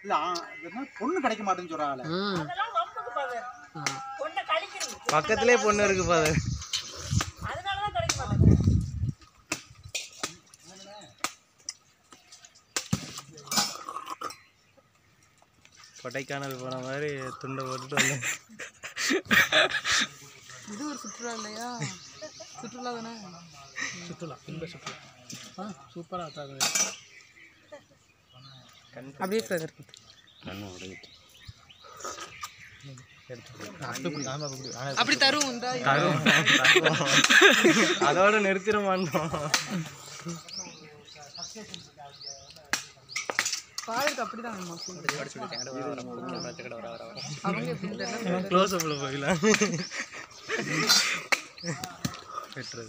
இல்ல ஆ, இது என்ன பொண்ணு கிடைக்க மாட்டேன்னு சொல்றாங்களே ம் அதெல்லாம் வம்புக்கு பாரு பொண்ணை கழிக்கிறது பக்கத்துலேயே பொண்ணு இருக்கு பாரு அதனாலதான் கிடைக்க மாட்டேங்குது கொடைக்கானல் போன மாதிரி துண்டை போட்டுட்டு வந்தேன் இது ஒரு சுற்றுலா இல்லையா சுற்றுலா தானே சுற்றுலா இந்த சுற்றுலா ஆ சூப்பராக இருக்காது அப்படியே பிரதர் அப்படி தருவோம் இந்தா இது. அதோட நிறுத்திட மாட்டோம் பாருக்கு அப்படிதான் வேணுமா அவங்க எப்படி தெரியல க்ளோஸ் அப்பில் போயிடலாம் வெட்டுறது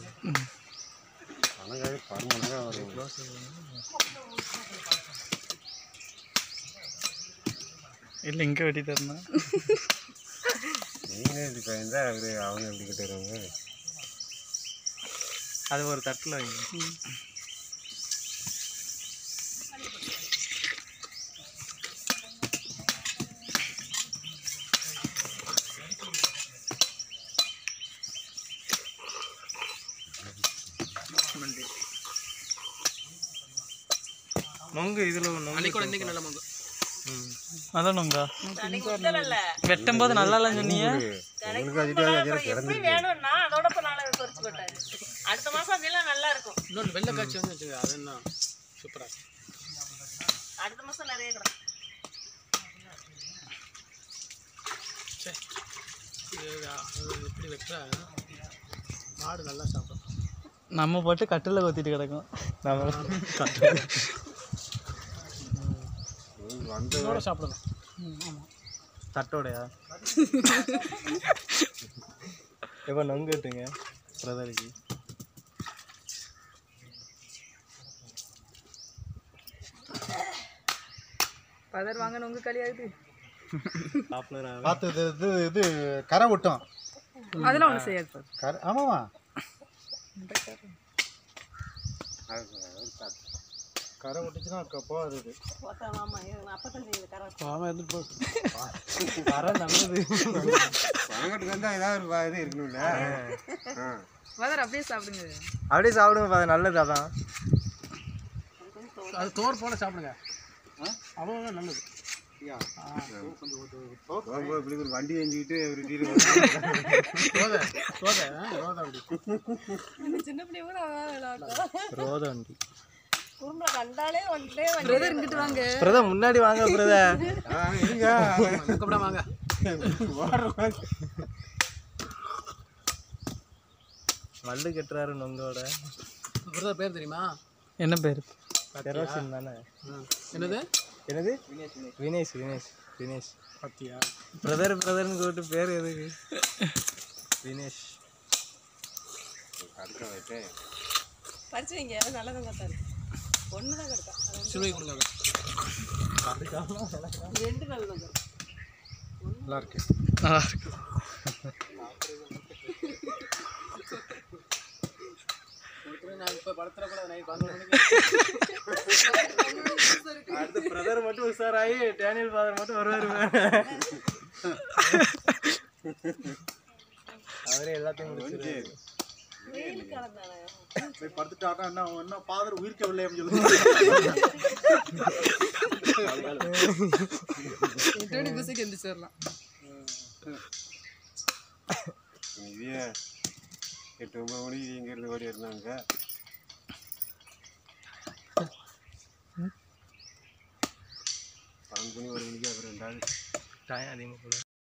இல்லை இங்கே வெட்டி தரணும் அது ஒரு தட்டில் வைங்க நொங்கு இதில் நொங்கு இன்னைக்கு நல்ல மங்கு அதான் நொங்கா அன்னைக்கு வித்தலல்ல வெட்டும் போது நல்லா இல்லைன்னு சொன்னீங்க அப்புறம் எப்படி வேணும்னா அதோட இப்ப நாளை குறைச்சு போட்டாரு அடுத்த மாசம் அப்படிலாம் நல்லா இருக்கும் இன்னொன்று வெள்ளை காய்ச்சி வந்து வச்சுங்க அது என்ன சூப்பராக அடுத்த மாசம் நிறைய கிடக்கும் இது அது எப்படி வெட்டா மாடு நல்லா சாப்பிடும் நம்ம போட்டு கட்டில் கொத்திட்டு கிடக்கும் நம்ம இதோட சாப்பிடணும் தட்டோடையா எப்போ நொங்கு விட்டுங்க பிரதருக்கு பதர் வாங்க உங்க களியாகுது பாப்புலர் பார்த்து இது இது இது கரை விட்டோம் அதெல்லாம் ஒன்றும் செய்யாது பாரு கரை ஆமாமா கரை விட்டுச்சுன்னா அதுக்கப்போ அது இது ஆமா அப்பதான் செய்யுது கரெக்ட் ஆமாம் இருந்துட்டு போ வர நல்லது பதர் அப்படியே சாப்பிடுங்க அப்படியே சாப்பிடுங்க பாரு நல்லது அதான் அது தோர் போல சாப்பிடுங்க அவ்வளோ நல்லது ரோதை ரோதை ஆ, ரோதை அப்படி சின்ன பிள்ளை கூட அதான் விளையாட்டும் ரோத வண்டி குறும்பல கண்டாலே வந்துட்டே வந்து பிரதர் இங்கிட்டு வாங்க பிரதர் முன்னாடி வாங்க பிரதர் கூப்பிட வாங்க மல்லு கட்டுறாரு நொங்கோட பிரதர் பேர் தெரியுமா என்ன பேர் கெரோசின் தானே ம். என்னது என்னது வினேஷ் வினேஷ் வினேஷ் பத்தியா பிரதர் பிரதர்னு கூப்பிட்டு பேர் எதுக்கு வினேஷ் படிச்சு வைங்க நல்லதான் கத்தாரு ஒன்று தான் கிடக்கா சிலுவை கொடுங்க ரெண்டு நல்லதான் கிடக்கும் நல்லா இருக்கு நல்லா இருக்கு நான் இப்போ படத்தில் கூட நைட் பதினொரு மணிக்கு அடுத்து பிரதர் மட்டும் உஷாராகி டேனியல் ஃபாதர் மட்டும் வருவாரு அவரே எல்லாத்தையும் முடிச்சிருவாரு வெயில் காலம் தானே போய் படுத்துட்டாட்டா என்ன என்ன பாதர் உயிர்க்க இல்லையான்னு சொல்லுங்க டுவெண்ட்டி பர்சன்ட் எந்திரிச்சிடலாம் இதே எட்டு ஒன்பது மணிக்கு இங்கேருந்து ஓடி இருந்தாங்க பன்னெண்டு மணி ஒரு மணிக்கு அப்புறம் ரெண்டாவது டைம் அதிகமாக போல